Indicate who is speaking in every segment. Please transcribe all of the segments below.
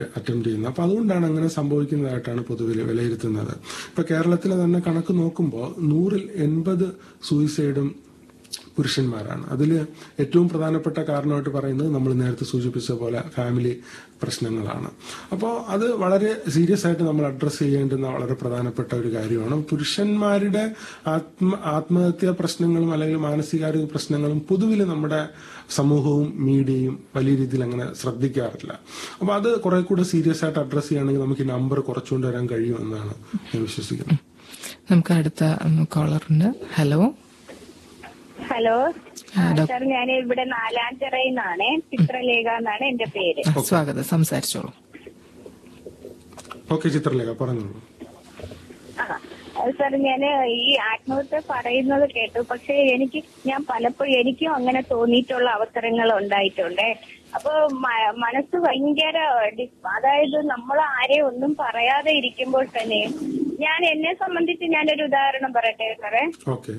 Speaker 1: Attempt ചെയ്യുന്നത് അപ്പൊ അതുകൊണ്ടാണ് അങ്ങനെ സംഭവിക്കുന്നതായിട്ടാണ് പൊതുവിൽ വിലയിരുത്തുന്നത് ഇപ്പൊ കേരളത്തിലെ തന്നെ കണക്ക് നോക്കുമ്പോൾ നൂറിൽ എൺപത് സൂയിസൈഡും പുരുഷന്മാരാണ് അതിൽ ഏറ്റവും പ്രധാനപ്പെട്ട കാരണമായിട്ട് പറയുന്നത് നമ്മൾ നേരത്തെ സൂചിപ്പിച്ച പോലെ ഫാമിലി പ്രശ്നങ്ങളാണ് അപ്പോൾ അത് വളരെ സീരിയസ് ആയിട്ട് നമ്മൾ അഡ്രസ്സ് ചെയ്യേണ്ടുന്ന വളരെ പ്രധാനപ്പെട്ട ഒരു കാര്യമാണ് പുരുഷന്മാരുടെ ആത്മ ആത്മഹത്യാ പ്രശ്നങ്ങളും അല്ലെങ്കിൽ മാനസികാരോഗ്യ പ്രശ്നങ്ങളും പൊതുവിൽ നമ്മുടെ സമൂഹവും മീഡിയയും വലിയ രീതിയിൽ അങ്ങനെ ശ്രദ്ധിക്കാറില്ല അപ്പൊ അത് കുറെ കൂടെ സീരിയസ് ആയിട്ട് അഡ്രസ്സ് ചെയ്യുകയാണെങ്കിൽ നമുക്ക് ഈ നമ്പർ കുറച്ചുകൊണ്ട് വരാൻ കഴിയുമെന്നാണ് ഞാൻ വിശ്വസിക്കുന്നത്
Speaker 2: നമുക്ക് അടുത്ത കോളറുണ്ട് ഹലോ
Speaker 3: ഹലോ സാർ ഞാൻ ഇവിടെ നാലാഞ്ചിറയിൽ നിന്നാണ് ചിത്രലേഖ എന്നാണ് എന്റെ പേര്
Speaker 2: സ്വാഗതം സംസാരിച്ചോളൂ
Speaker 1: ഓക്കെ ചിത്രലേഖ പറഞ്ഞോളൂ
Speaker 3: ആ സാർ ഞാൻ ഈ ആത്മഹത്യ പറയുന്നത് കേട്ടു പക്ഷെ എനിക്ക് ഞാൻ പലപ്പോഴും എനിക്കും അങ്ങനെ തോന്നിയിട്ടുള്ള അവസരങ്ങൾ ഉണ്ടായിട്ടുണ്ട് അപ്പൊ മ- മനസ്സ് ഭയങ്കര ഡി- അതായത് നമ്മൾ ആരെയും ഒന്നും പറയാതെ ഇരിക്കുമ്പോൾ തന്നെ ഞാൻ എന്നെ സംബന്ധിച്ച് ഞാനൊരു ഉദാഹരണം പറയട്ടെ സാറേ
Speaker 1: ഓക്കെ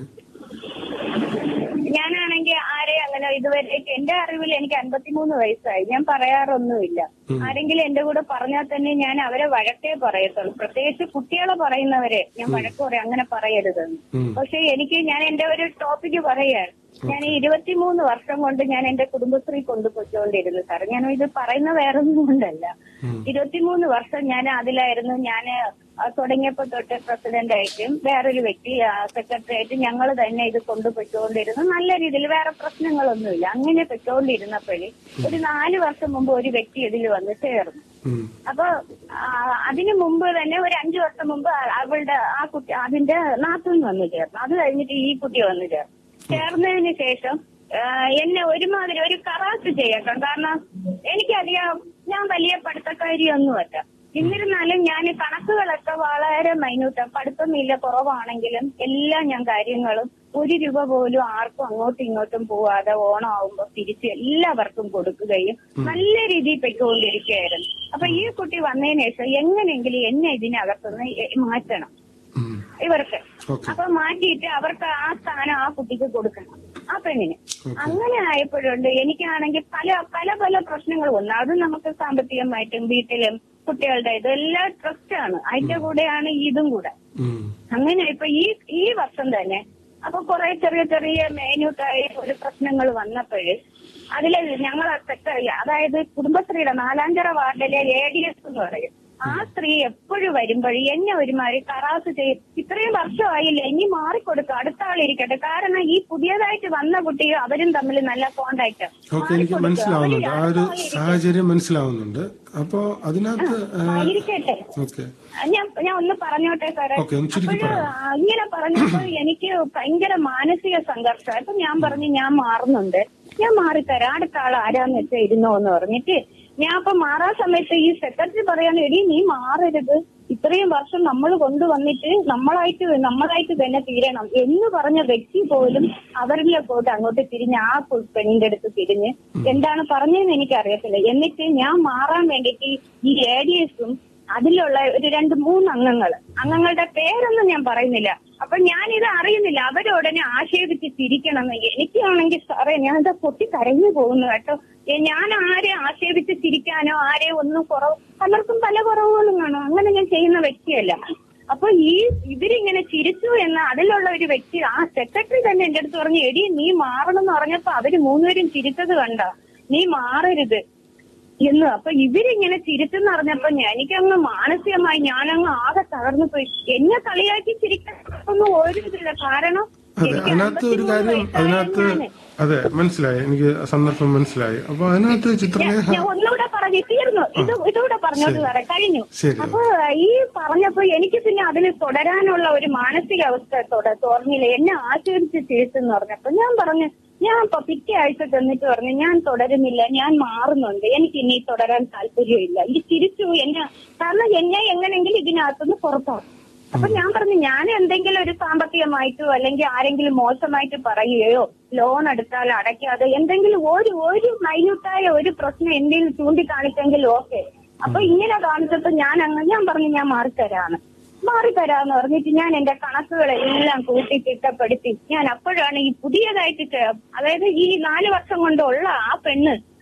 Speaker 3: ഞാനാണെങ്കിൽ ആരെ അങ്ങനെ ഇതുവരെ എന്റെ അറിവിൽ എനിക്ക് അൻപത്തിമൂന്ന് വയസ്സായി ഞാൻ പറയാറൊന്നുമില്ല ആരെങ്കിലും എന്റെ കൂടെ പറഞ്ഞാൽ തന്നെ ഞാൻ അവരെ വഴക്കേ പറയത്തുള്ളൂ പ്രത്യേകിച്ച് കുട്ടികളെ പറയുന്നവരെ ഞാൻ വഴക്ക് പറയും അങ്ങനെ പറയരുതെന്ന്
Speaker 1: ഉം.
Speaker 3: പക്ഷെ എനിക്ക് ഞാൻ എന്റെ ഒരു ടോപ്പിക്ക് പറയാണ് ഞാൻ ഈ ഇരുപത്തിമൂന്ന് വർഷം കൊണ്ട് ഞാൻ എന്റെ കുടുംബശ്രീ കൊണ്ടുപോയിക്കൊണ്ടിരുന്നു സാർ ഞാൻ ഇത് പറയുന്ന വേറൊന്നും കൊണ്ടല്ല ഇരുപത്തിമൂന്ന് വർഷം ഞാൻ അതിലായിരുന്നു ഞാൻ തുടങ്ങിയപ്പോ തൊട്ട് പ്രസിഡന്റ് ആയിട്ടും വേറൊരു വ്യക്തി സെക്രട്ടറി ആയിട്ട് ഞങ്ങൾ തന്നെ ഇത് കൊണ്ടുപോയിക്കൊണ്ടിരുന്നു നല്ല രീതിയിൽ വേറെ പ്രശ്നങ്ങളൊന്നുമില്ല അങ്ങനെ പൊയ്ക്കൊണ്ടിരുന്നപ്പോഴേ ഒരു നാല് വർഷം മുമ്പ് ഒരു വ്യക്തി ഇതിൽ വന്ന് ചേർന്നു
Speaker 1: ഉം.
Speaker 3: അപ്പൊ ആ, അതിനു മുമ്പ് തന്നെ ഒരു അഞ്ചു വർഷം മുമ്പ് അവളുടെ ആ കുട്ടി അതിന്റെ നാത്തൂൻ വന്നു ചേർന്നു അത് കഴിഞ്ഞിട്ട് ഈ കുട്ടി വന്നു ചേർന്നു ചേർന്നതിന് ശേഷം ആ, എന്നെ ഒരുമാതിരി ഒരു കറാസ് ചെയ്യട്ടോ കാരണം എനിക്കറിയാം ഞാൻ വലിയ പഠിത്തക്കാരിയൊന്നുമല്ല എന്നിരുന്നാലും ഞാൻ കണക്കുകളൊക്കെ വളരെ മൈന്യൂട്ട് പഠിത്തമില്ല കുറവാണെങ്കിലും എല്ലാം ഞാൻ കാര്യങ്ങളും ഒരു രൂപ പോലും ആർക്കും അങ്ങോട്ടും ഇങ്ങോട്ടും പോവാതെ ഓണം ആവുമ്പോ തിരിച്ച് എല്ലാവർക്കും കൊടുക്കുകയും നല്ല രീതിയിൽ പൊയ്ക്കൊണ്ടിരിക്കുകയായിരുന്നു അപ്പൊ ഈ കുട്ടി വന്നതിന് ശേഷം എങ്ങനെയെങ്കിലും എന്നെ ഇതിനകത്തുനിന്ന് എ- മാറ്റണം
Speaker 1: ഉം.
Speaker 3: ഇവർക്ക്
Speaker 1: ഓക്കെ
Speaker 3: അപ്പൊ മാറ്റിയിട്ട് അവർക്ക് ആ സ്ഥാനം ആ കുട്ടിക്ക് കൊടുക്കണം ആ പെണ്ണിന് അങ്ങനെ ആയപ്പോഴുണ്ട് എനിക്കാണെങ്കിൽ പല പല പല പ്രശ്നങ്ങൾ വന്നു അത് നമുക്ക് സാമ്പത്തികമായിട്ടും വീട്ടിലും കുട്ടികളുടെ ഇതെല്ലാം ട്രസ്റ്റാണ് അതിന്റെ കൂടെയാണ് ഇതും കൂടെ
Speaker 1: ഉം.
Speaker 3: അങ്ങനെ ഇപ്പൊ ഈ ഈ വർഷം തന്നെ അപ്പൊ കുറെ ചെറിയ ചെറിയ മെയിന്യൂട്ടായ ഒരു പ്രശ്നങ്ങൾ വന്നപ്പോഴ് അതില് ഞങ്ങൾ അതായത് കുടുംബശ്രീയുടെ നാലാഞ്ചിറ വാർഡിലെ എ ഡി എസ് എന്ന് പറയും ആ സ്ത്രീ എപ്പോഴും വരുമ്പോഴും എന്നെ ഒരുമാതിരി കറാസ് ചെയ്യും ഇത്രയും വർഷമായില്ലേ ഇനി മാറിക്കൊടുക്കുക അടുത്ത ആളിരിക്കട്ടെ കാരണം ഈ പുതിയതായിട്ട് വന്ന കുട്ടിയും അവരും തമ്മിൽ നല്ല കോണ്ടാക്ട്
Speaker 1: ഓക്കെ എനിക്ക് മനസ്സിലാവുന്നുണ്ട് ആ ഒരു സാഹചര്യം മനസ്സിലാവുന്നുണ്ട് അപ്പോ അതിനകത്ത്
Speaker 3: ഇരിക്കട്ടെ
Speaker 1: ഓക്കെ
Speaker 3: ഞാൻ ഞാൻ ഒന്ന് പറഞ്ഞോട്ടെ സാറേ
Speaker 1: ഓക്കെ ഒന്ന് ചുരുക്കി
Speaker 3: അപ്പോഴ്
Speaker 1: പറയാം
Speaker 3: ആ, ഇങ്ങനെ പറഞ്ഞപ്പോ എനിക്ക് ഭയങ്കര മാനസിക സംഘർഷം അപ്പൊ ഞാൻ പറഞ്ഞു ഞാൻ മാറുന്നുണ്ട് ഞാൻ മാറിത്തരാം അടുത്ത ആൾ ആരാന്ന് വെച്ചാൽ ഇരുന്നോ എന്ന് പറഞ്ഞിട്ട് ഞാൻ അപ്പൊ മാറാൻ സമയത്ത് ഈ സെക്രട്ടറി പറയാണ് എടി നീ മാറരുത് ഇത്രയും വർഷം നമ്മൾ കൊണ്ടുവന്നിട്ട് നമ്മളായിട്ട് നമ്മളായിട്ട് തന്നെ തീരണം എന്ന് പറഞ്ഞ വ്യക്തി പോലും അവരിലെ പോയിട്ട് അങ്ങോട്ട് തിരിഞ്ഞ് ആ പു- പെണ്ണിന്റെ അടുത്ത് തിരിഞ്ഞ് എന്താണ് പറഞ്ഞതെന്ന് എനിക്കറിയത്തില്ല എന്നിട്ട് ഞാൻ മാറാൻ വേണ്ടിയിട്ട് ഈ എ ഡി എസും അതിലുള്ള ഒരു രണ്ട് മൂന്ന് അംഗങ്ങൾ അംഗങ്ങളുടെ പേരൊന്നും ഞാൻ പറയുന്നില്ല അപ്പൊ ഞാനിത് അറിയുന്നില്ല അവരുടനെ ആക്ഷേപിച്ച് ചിരിക്കണം എന്ന് എനിക്കാണെങ്കിൽ സാറേ ഞാൻ ഇത് പൊട്ടി കരഞ്ഞു പോകുന്നു കേട്ടോ ഏ, ഞാൻ ആരെ ആക്ഷേപിച്ച് ചിരിക്കാനോ ആരെ ഒന്നും കുറവ് പലർക്കും പല കുറവുകളും കാണും അങ്ങനെ ഞാൻ ചെയ്യുന്ന വ്യക്തിയല്ല അപ്പൊ ഈ ഇവരിങ്ങനെ ചിരിച്ചു എന്ന അതിലുള്ള ഒരു വ്യക്തി ആ സെക്രട്ടറി തന്നെ എന്റെ അടുത്ത് പറഞ്ഞു എടി നീ മാറണം എന്ന് പറഞ്ഞപ്പോ അവര് മൂന്നുപേരും ചിരിച്ചത് കണ്ട നീ മാറരുത് എന്ന് അപ്പൊ ഇവരിങ്ങനെ ചിരിച്ചെന്ന് അറിഞ്ഞപ്പോ ഞാൻ- എനിക്കങ്ങ് മാനസികമായി ഞാനങ്ങ് ആകെ തകർന്നു പോയി എന്നെ കളിയാക്കി ചിരിക്കാനൊന്നും ഒരു ഇതില്ല കാരണം
Speaker 1: അതെ
Speaker 3: എനിക്ക്
Speaker 1: അതിനകത്ത് ഒരു
Speaker 3: 53
Speaker 1: കാര്യം
Speaker 3: വയസ്സായ
Speaker 1: അതിനകത്ത്
Speaker 3: ഞാന്.
Speaker 1: അതെ മനസ്സിലായി എനിക്ക് സന്ദർഭം മനസ്സിലായി അപ്പൊ അതിനകത്ത്
Speaker 3: ഞാൻ
Speaker 1: ചിത്രലേഖ
Speaker 3: ഞാൻ ഒന്നുകൂടെ പറഞ്ഞു തീർന്നു ഇത് ഇതുകൂടെ പറഞ്ഞോട്ട്
Speaker 1: ശരി.
Speaker 3: സാറേ കഴിഞ്ഞു
Speaker 1: ശരി.
Speaker 3: അപ്പൊ ഈ പറഞ്ഞപ്പോ എനിക്ക് പിന്നെ അതിൽ തുടരാനുള്ള ഒരു മാനസികാവസ്ഥ തൊട- തോന്നിയില്ല എന്നെ ആശ്വസിച്ച് ചിരിച്ചെന്ന് പറഞ്ഞപ്പോ ഞാൻ പറഞ്ഞു ഞാൻ ഇപ്പൊ പിറ്റേ ആഴ്ച ചെന്നിട്ട് പറഞ്ഞു ഞാൻ തുടരുന്നില്ല ഞാൻ മാറുന്നുണ്ട് എനിക്ക് ഇനി തുടരാൻ താല്പര്യമില്ല ഈ ചിരിച്ചു എന്നെ കാരണം എന്നെ എങ്ങനെങ്കിലും ഇതിനകത്തുനിന്ന് പുറത്താക്കും അപ്പൊ ഞാൻ പറഞ്ഞു ഞാൻ എന്തെങ്കിലും ഒരു സാമ്പത്തികമായിട്ടോ അല്ലെങ്കിൽ ആരെങ്കിലും മോശമായിട്ട് പറയുകയോ ലോൺ എടുത്താൽ അടയ്ക്കാതെ എന്തെങ്കിലും ഒരു ഒരു മൈന്യൂട്ടായ ഒരു പ്രശ്നം എന്തെങ്കിലും ചൂണ്ടിക്കാണിച്ചെങ്കിൽ ഓക്കെ അപ്പൊ ഇങ്ങനെ കാണിച്ചപ്പോ ഞാൻ അങ്ങ് ഞാൻ പറഞ്ഞു ഞാൻ മാറിത്തരാന്ന് മാറിത്തരാന്ന് പറഞ്ഞിട്ട് ഞാൻ എന്റെ കണക്കുകളെല്ലാം കൂട്ടി തിട്ടപ്പെടുത്തി ഞാൻ അപ്പോഴാണ് ഈ പുതിയതായിട്ട് ചേ- അതായത് ഈ നാല് വർഷം കൊണ്ടുള്ള ആ പെണ്ണ്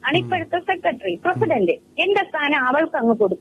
Speaker 3: ആണ് ഇപ്പോഴത്തെ സെക്രട്ടറി പ്രസിഡന്റ് എന്റെ സ്ഥാനം അവൾക്ക് അങ്ങ് കൊടുത്തു